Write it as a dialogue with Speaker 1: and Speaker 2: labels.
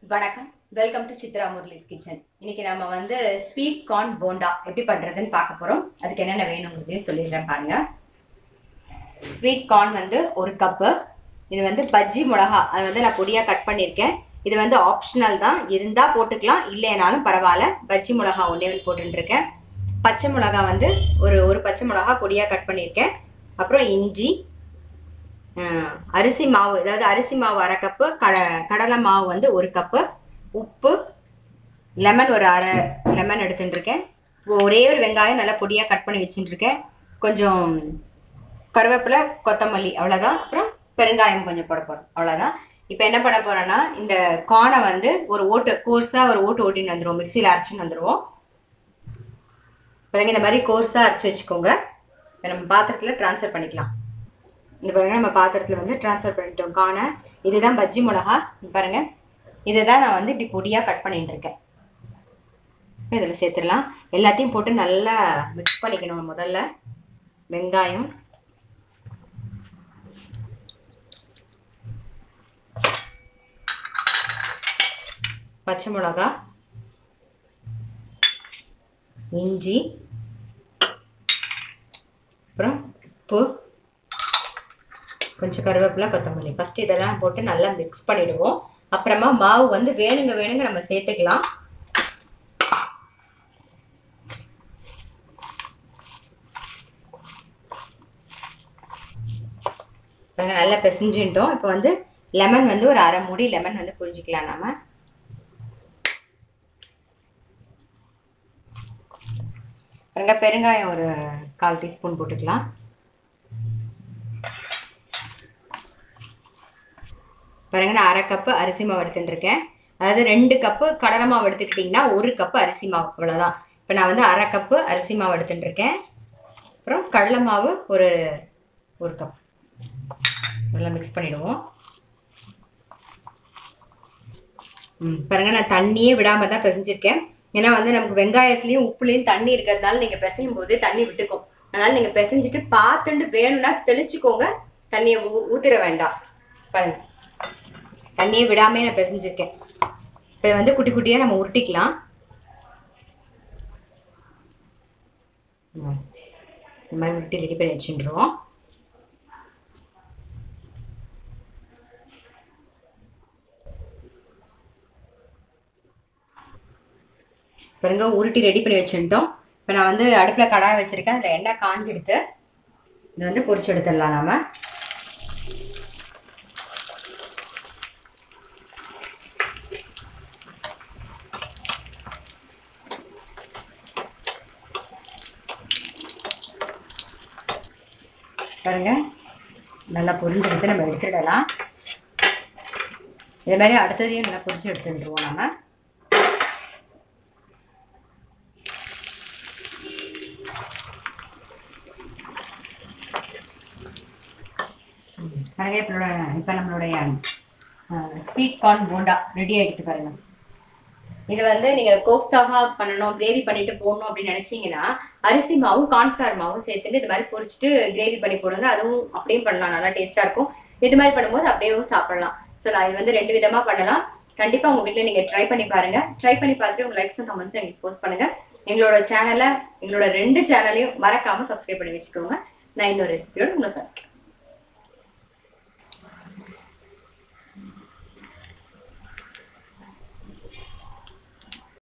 Speaker 1: வணக்கம் welcome to Chitra Murali's kitchen இன்னைக்கு நம்ம வந்து ஸ்வீட் கார்ன் போண்டா எப்படி பண்றதுன்னு பார்க்க போறோம் அதுக்கு என்னென்ன வேணுங்கிறதையும் சொல்லிடுறேன் பாருங்க ஸ்வீட் கார்ன் வந்து ஒரு கப்பு இது வந்து பஜ்ஜி மிளகா அது வந்து நான் பொடியாக கட் பண்ணியிருக்கேன் இது வந்து ஆப்ஷனல் தான் இருந்தால் போட்டுக்கலாம் இல்லைனாலும் பரவாயில்ல பஜ்ஜி மிளகா ஒன்றே ஒன்று போட்டுருக்கேன் பச்சை மிளகா வந்து ஒரு ஒரு பச்சை மிளகா பொடியாக கட் பண்ணியிருக்கேன் அப்புறம் இஞ்சி அஹ், அரிசி மாவு அதாவது அரிசி மாவு அரை கப்பு கட கடலை மாவு வந்து ஒரு கப்பு உப்பு லெமன் ஒரு அரை லெமன் எடுத்துட்டு இருக்கேன் ஒரே ஒரு வெங்காயம் நல்லா பொடியாக கட் பண்ணி வச்சுட்டு இருக்கேன் கொஞ்சம் கருவேப்பிலை கொத்தமல்லி அவ்வளோதான் அப்புறம் பெருங்காயம் கொஞ்சம் போட போகிறோம் அவ்வளோதான் இப்போ என்ன பண்ண போகிறோன்னா இந்த கானை வந்து ஒரு ஓட்டு கோர்ஸாக ஒரு ஓட்டு ஓட்டின்னு வந்துடுவோம் மிக்சியில் அரைச்சின்னு வந்துடுவோம் பிறகு இந்த மாதிரி கோர்ஸாக அரைச்சி வச்சுக்கோங்க இப்போ நம்ம பாத்திரத்தில் ட்ரான்ஸ்ஃபர் பண்ணிக்கலாம் இந்த பாருங்க நம்ம பாத்திரத்தில் வந்து ட்ரான்ஸ்ஃபர் பண்ணிட்டோம் காண இதுதான் பஜ்ஜி மிளகா இங்க பாருங்க இதை தான் நான் வந்து இப்படி பொடியாக கட் பண்ணிட்டு இருக்கேன் இதில் சேர்த்துடலாம் எல்லாத்தையும் போட்டு நல்லா மிக்ஸ் பண்ணிக்கணும் முதல்ல வெங்காயம் பச்சை மிளகா இஞ்சி அப்புறம் உப்பு கொஞ்சம் கருவேப்பிலை கொத்தமல்லி ஃபஸ்ட்டு இதெல்லாம் போட்டு நல்லா மிக்ஸ் பண்ணிடுவோம் அப்புறமா மாவு வந்து வேணுங்க வேணுங்க நம்ம சேர்த்துக்கலாம் பாருங்க, நல்லா பிசைஞ்சுட்டோம் இப்போ வந்து லெமன் வந்து ஒரு அரை மூடி லெமன் வந்து புரிஞ்சிக்கலாம் நாம பாருங்க பெருங்காயம் ஒரு கால் டீஸ்பூன் போட்டுக்கலாம் பாருங்க நான் அரை கப்பு அரிசி மாவு எடுத்துட்டு இருக்கேன் அதாவது ரெண்டு கப்பு கடலை மாவு எடுத்துக்கிட்டிங்கன்னா ஒரு கப்பு அரிசி மாவு அவ்வளோதான் இப்போ நான் வந்து அரை கப்பு அரிசி மாவு எடுத்துட்டு இருக்கேன் அப்புறம் கடலை மாவு ஒரு ஒரு கப் நல்லா மிக்ஸ் பண்ணிடுவோம் ம் பாருங்க நான் தண்ணியே விடாமல் தான் பிசைஞ்சிருக்கேன் ஏன்னா வந்து நமக்கு வெங்காயத்துலேயும் உப்புலேயும் தண்ணி இருக்கிறதுனால நீங்கள் பிசையும் போது தண்ணி விட்டுக்கும் அதனால நீங்கள் பிசைஞ்சிட்டு பார்த்துட்டு வேணும்னா தெளிச்சுக்கோங்க தண்ணியை ஊ ஊற்றிட வேண்டாம் பாருங்க தண்ணியை விடாமே நான் பிசைஞ்சிருக்கேன் இப்போ வந்து குட்டி குட்டியாக நம்ம உருட்டிக்கலாம் ம். இந்த மாதிரி உருட்டி ரெடி பண்ணி வச்சுட்டுருவோம் பாருங்க உருட்டி ரெடி பண்ணி வச்சுட்டோம் இப்போ நான் வந்து அடுப்பில் கடாய் வச்சுருக்கேன் அதில் எண்ணெய் காஞ்சிடுத்து இது வந்து பொரிச்சு எடுத்துடலாம் நாம பாருங்க நல்லா பொரிஞ்செடுத்து நம்ம எடுத்துடலாம் இதே மாதிரி அடுத்ததையும் நல்லா பொரிச்சு எடுத்துட்டுருவோம் நம்ம பாருங்க இப்போ இப்போ நம்மளுடைய ஸ்வீட் கார்ன் போண்டா ரெடி ஆகிட்டு பாருங்க இது வந்து நீங்க கோஃப்தாவா பண்ணணும் கிரேவி பண்ணிட்டு போடணும் அப்படின்னு நினைச்சீங்கன்னா அரிசி மாவும் கார்ன்ஃபிளவர் மாவும் சேர்த்துட்டு இது மாதிரி பொரிச்சிட்டு கிரேவி பண்ணி போடுங்க அதுவும் அப்படியும் பண்ணலாம் நல்லா டேஸ்டா இருக்கும் இது மாதிரி பண்ணும்போது அப்படியேவும் சாப்பிடலாம் ஸோ நான் இது வந்து ரெண்டு விதமா பண்ணலாம் கண்டிப்பா உங்க வீட்ல நீங்க ட்ரை பண்ணி பாருங்க ட்ரை பண்ணி பார்த்துட்டு உங்க லைக்ஸ் அண்ட் கமெண்ட்ஸ் எங்களுக்கு போஸ்ட் பண்ணுங்க எங்களோட சேனலை எங்களோட ரெண்டு சேனலையும் மறக்காம சப்ஸ்கிரைப் பண்ணி வச்சுக்கோங்க நான் இன்னொரு ரெசிபியோட உங்களை சந்திக்கிறேன்